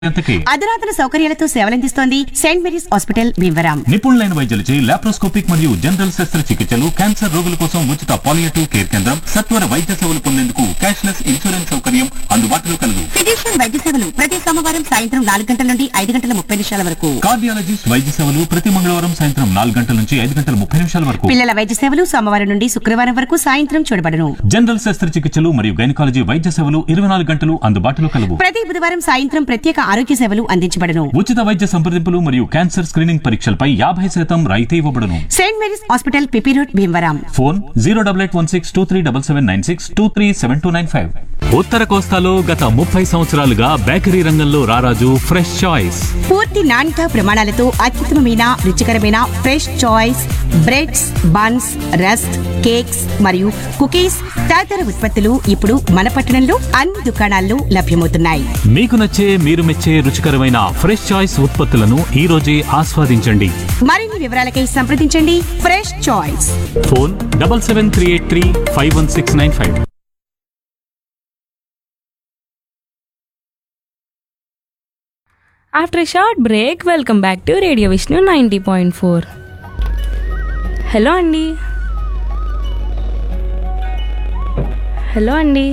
ఎంతకి అధునాతన సౌకర్యాలతో సేవలందిస్తోంది సెయింట్ మేరీస్ హాస్పిటల్ భీమవరం నిపుణులైన వైద్యులచే లాప్రోస్కోపిక్ మరియు జనరల్ శస్త్రచికిత్సలు క్యాన్సర్ రోగుల కోసం ఉచిత పాలియేటివ్ కేర్ కేంద్రం సత్వర వైద్య సేవలు పొందేందుకు క్యాష్లెస్ ఇన్సూరెన్స్ సౌకర్యం అందుబాటులో కలదు ఫిజిషియన్ వైద్య సేవలు ప్రతి సోమవారం సాయంత్రం నాలుగు గంటల నుండి ఐదు గంటల ముప్పై నిమిషాల వరకు కార్డియాలజిస్ట్ వైద్య సేవలు ప్రతి మంగళవారం సాయంత్రం నాలుగు గంటల నుంచి ఐదు గంటల ముప్పై నిమిషాల వరకు పిల్లల వైద్య సేవలు సోమవారం నుండి శుక్రవారం వరకు సాయంత్రం చూడబడును జనరల్ శస్త్రచికిత్సలు మరియు గైనకాలజీ వైద్య సేవలు ఇరవై నాలుగు గంటలు అందుబాటులో కలవు ప్రతి బుధవారం సాయంత్రం ప్రత్యేక ఆరోగ్య సేవలు అందించబడును ఉచిత వైద్య సంప్రదింపులు మరియు క్యాన్సర్ స్క్రీనింగ్ పరీక్షలపై యాభై శాతం రాయితీ ఇవ్వబడును Saint Mary's hospital PP road Bhimavaram phone zero double eight one six two three double seven nine six two three seven two nine five ఉత్తర కోస్తాలో గత ముప్పై సంవత్సరాలుగా బేకరీ రంగంలో రారాజు ఫ్రెష్ చాయిస్ పూర్తి నాణ్యత ప్రమాణాలతో అత్యుత్తమమైన రుచికరమైన fresh choice breads buns rusk cakes మరియు కుకీస్ తదితర ఉత్పత్తులు ఇప్పుడు మన పట్టణంలో అన్ని దుకాణాల్లో లభ్యమవుతున్నాయి మీకు నచ్చే మీరు మెచ్చే రుచికరమైన ఫ్రెష్ చాయిస్ ఉత్పత్తులను ఈ రోజే ఆస్వాదించండి మరిన్ని వివరాలకై సంప్రదించండి fresh choice phone double seven three eight three five one six nine five after short break welcome back to radio Vishnu ninety point four hello అండి హలో అండి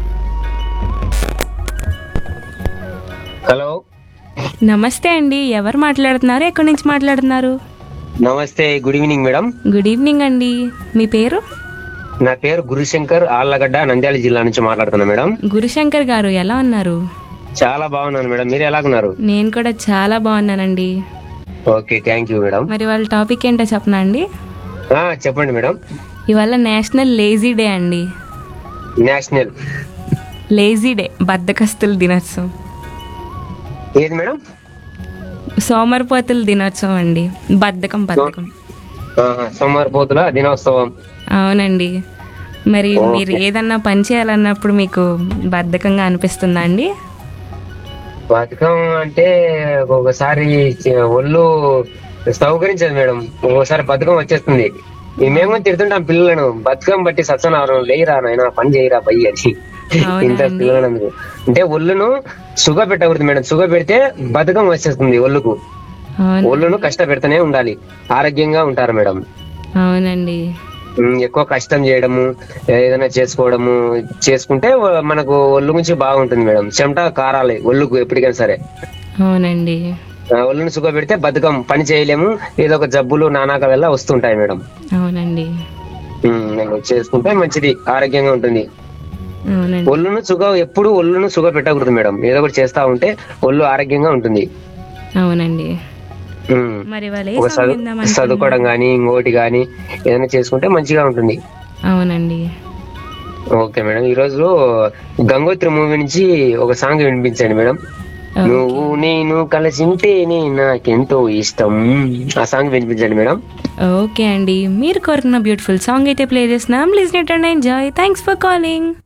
హలో నమస్తే అండి ఎవరు మాట్లాడుతున్నారు ఎక్కడి నుంచి మాట్లాడుతున్నారు నమస్తే good evening madam good evening అండి మీ పేరు నా పేరు గురుశంకర్ ఆళ్లగడ్డ నంద్యాల జిల్లా నుంచి మాట్లాడుతున్నా మేడం గురుశంకర్ గారు ఎలా ఉన్నారు చాలా బాగున్నాను మేడం మీరు ఎలాగున్నారు నేను కూడా చాలా బాగున్నానండి ఓకే థ్యాంక్ యూ మేడం మరి వాళ్ళ టాపిక్ ఏంటో చెప్పనా అండి ఆ, చెప్పండి మేడం ఇవాళ నేషనల్ లేజీ డే అండి నేషనల్ లేజీ డే బద్దకస్తుల దినోత్సవం ఏది మేడం సోమరిపోతుల దినోత్సవం అండి బద్ధకం బద్ధకం ఆహా, సోమవారపోతుల దినోత్సవం అవునండి మరి మీరు ఏదన్నా పని చేయాలన్నప్పుడు మీకు బద్ధకంగా అనిపిస్తుందా అండి బతుకం అంటే ఒక్కొక్కసారి చ- ఒళ్ళు సౌకరించదు మేడం ఒక్కోసారి బతుకం వచ్చేస్తుంది మేము తిడుతుంటాం పిల్లలను బతుకం బట్టి సత్సనారం లేయిరా నాయన పని చేయరా పై అని అవునా ఇంత అండి? పిల్లలందుకు అంటే ఒళ్ళును సుగ పెట్టకూడదు మేడం సుగ పెడితే బతుకం వచ్చేస్తుంది ఒళ్ళుకు అవును ఒళ్ళును కష్టపెడుతూనే ఉండాలి ఆరోగ్యంగా ఉంటారు మేడం అవునండి ఉమ్, ఎక్కువ కష్టం చేయడము ఏదైనా చేసుకోవడము చేసుకుంటే వ- మనకు ఒళ్ళు గురించి బాగుంటుంది మేడం చెమట కారాలి ఒళ్ళుకు ఎప్పటికైనా సరే అవునండి ఆ, ఒళ్ళును సుఖ పెడితే బతుకం పని చేయలేము ఏదో ఒక జబ్బులు నానాక వల్ల వస్తుంటాయి మేడం అవునండి ఉమ్, నేను చేసుకుంటే మంచిది ఆరోగ్యంగా ఉంటుంది అవునండి ఒళ్ళును సుఖ ఎప్పుడు ఒళ్ళును సుఖ పెట్టకూడదు మేడం ఏదో ఒకటి చేస్తా ఉంటే ఒళ్ళు ఆరోగ్యంగా ఉంటుంది అవునండి ఉమ్. మరి వాళ్ళు ఏ ఒక సాంగ్ చదువు విందామనుకుంటున్నారు? చదువుకోవడం గానీ ఇంకోటి గానీ ఏదైనా చేసుకుంటే మంచిగా ఉంటుంది అవునండి ఓకే మేడం ఈ రోజు గంగోత్రి మూవీ నుంచి ఒక సాంగ్ వినిపించండి మేడం ఓకే. నువ్వు నేను కలిసింటేనే నాకెంతో ఇష్టం ఆ సాంగ్ వినిపించండి మేడం ఓకే అండి మీరు కోరుకున్న బ్యూటిఫుల్ సాంగ్ అయితే ప్లే చేస్తున్నాం listen it and enjoy thanks for calling